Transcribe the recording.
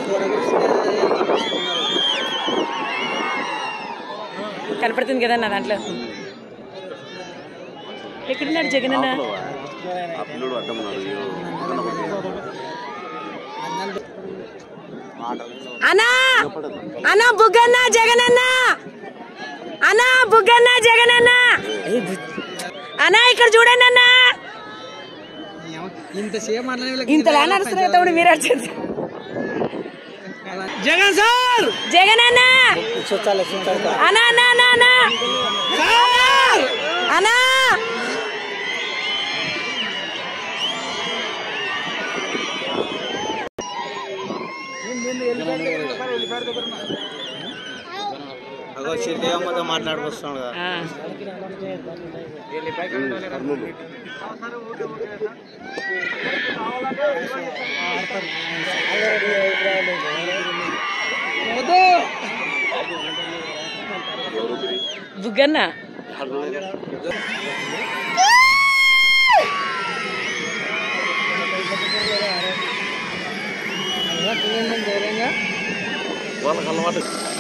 కనపడుతుంది కదా నా దాంట్లో ఎక్కడున్నాడు జగన్ అన్న ఆ పిల్లడు అడ్డం ఉన్నాడు అయ్యో. పక్కన పక్కన. అన్నా అన్న బుగ్గన్న జగన్ అన్న అన్న బుగ్గన్న జగన్ అన్న అన్నా ఇక్కడ చూడండి అన్న ఇంతసేపు మాట్లాడే ఇంతలా నడుస్తున్నారు తమ్ముడు మీరు వచ్చేది జగన్ సార్ జగన్ అన్న అన్నా అన్నా అన్నా అన్నా అన్నా అగో శ్రీదేవమ్మతో మాట్లాడుకొస్తున్నాడు కదా ఆ. కర్నూలు. ఎవరు ఊపిరి? బుగ్గన్న ధైర్యంగా వాళ్ళకి అలవాటు